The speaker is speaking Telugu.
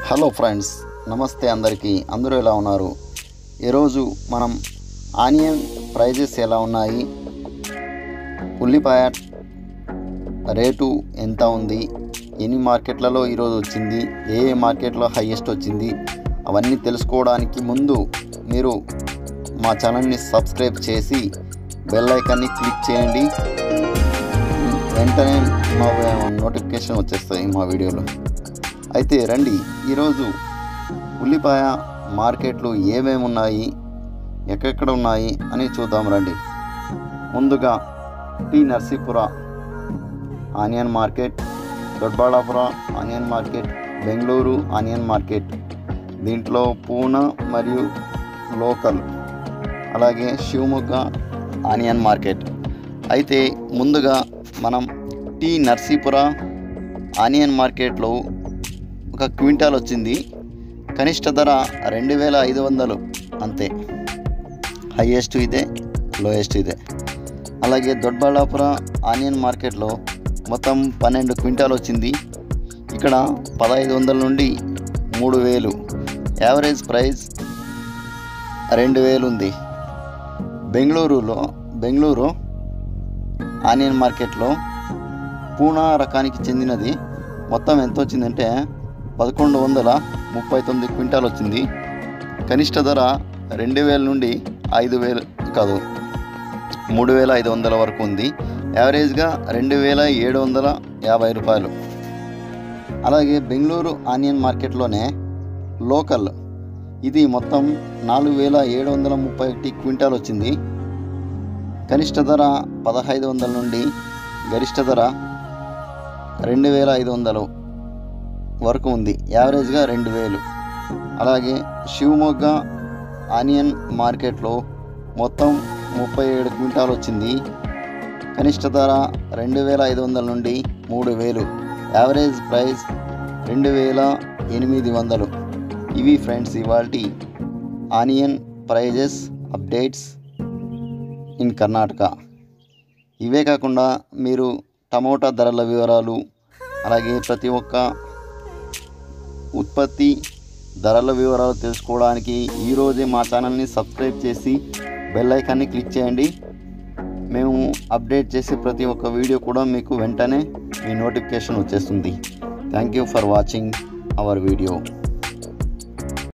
హలో ఫ్రెండ్స్ నమస్తే అందరికీ అందరూ ఎలా ఉన్నారు ఈరోజు మనం ఆనియన్ ప్రైజెస్ ఎలా ఉన్నాయి ఉల్లిపాయ రేటు ఎంత ఉంది ఎన్ని మార్కెట్లలో ఈరోజు వచ్చింది ఏ ఏ మార్కెట్లో హైయెస్ట్ వచ్చింది అవన్నీ తెలుసుకోవడానికి ముందు మీరు మా ఛానల్ని సబ్స్క్రైబ్ చేసి బెల్ ఐకాన్ని క్లిక్ చేయండి వెంటనే మా నోటిఫికేషన్ వచ్చేస్తాయి మా వీడియోలో అయితే రండి ఈరోజు ఉల్లిపాయ మార్కెట్లు ఏమేమి ఉన్నాయి ఎక్కడెక్కడ ఉన్నాయి అని చూద్దాం రండి ముందుగా T Narsipura onion market Doddaballapura onion market Bengaluru onion market దీంట్లో పూనా మరియు లోకల్ అలాగే శివమొగ్గ ఆనియన్ మార్కెట్ అయితే ముందుగా మనం టి నర్సీపుర ఆనియన్ మార్కెట్లో ఒక క్వింటాల్ వచ్చింది కనిష్ట ధర రెండు వేల ఐదు వందలు అంతే హైయెస్ట్ ఇదే లోయెస్ట్ ఇదే అలాగే దొడ్బాళాపుర ఆనియన్ మార్కెట్లో మొత్తం పన్నెండు క్వింటాల్ వచ్చింది ఇక్కడ పదహైదు వందల నుండి మూడు వేలు యావరేజ్ ప్రైస్ రెండు వేలు ఉంది బెంగళూరులో బెంగళూరు ఆనియన్ మార్కెట్లో పూనా రకానికి చెందినది మొత్తం ఎంత వచ్చిందంటే పదకొండు వందల ముప్పై తొమ్మిది క్వింటాల్ వచ్చింది కనిష్ట ధర రెండు వేల నుండి ఐదు వేలు కాదు మూడు వేల ఐదు వందల వరకు ఉంది యావరేజ్గా రెండు వేల ఏడు వందల యాభై రూపాయలు అలాగే బెంగళూరు ఆనియన్ మార్కెట్లోనే లోకల్ ఇది మొత్తం నాలుగు వేల ఏడు వందల ముప్పై ఒకటి క్వింటాల్ వచ్చింది కనిష్ట ధర పదహైదు వందల నుండి గరిష్ట ధర రెండు వేల ఐదు వందలు వరకు ఉంది యావరేజ్గా రెండు వేలు అలాగే శివమొగ్గ ఆనియన్ మార్కెట్లో మొత్తం ముప్పై ఏడు క్వింటాల్ వచ్చింది కనిష్ట ధర రెండు వేల ఐదు వందల నుండి మూడు వేలు యావరేజ్ ప్రైస్ రెండు వేల ఎనిమిది వందలు ఇవి ఫ్రెండ్స్ ఇవాల్టి onion prices updates in Karnataka ఇవే కాకుండా మీరు టమోటా ధరల వివరాలు అలాగే ప్రతి ఒక్క ఉత్పత్తి ధరల వివరాలు తెలుసుకోవడానికి ఈరోజే మా ఛానల్ని సబ్స్క్రైబ్ చేసి బెల్ ఐకాన్ని క్లిక్ చేయండి మేము అప్డేట్ చేసే ప్రతి ఒక్క వీడియో కూడా మీకు వెంటనే మీ నోటిఫికేషన్ వచ్చేస్తుంది thank you for watching our video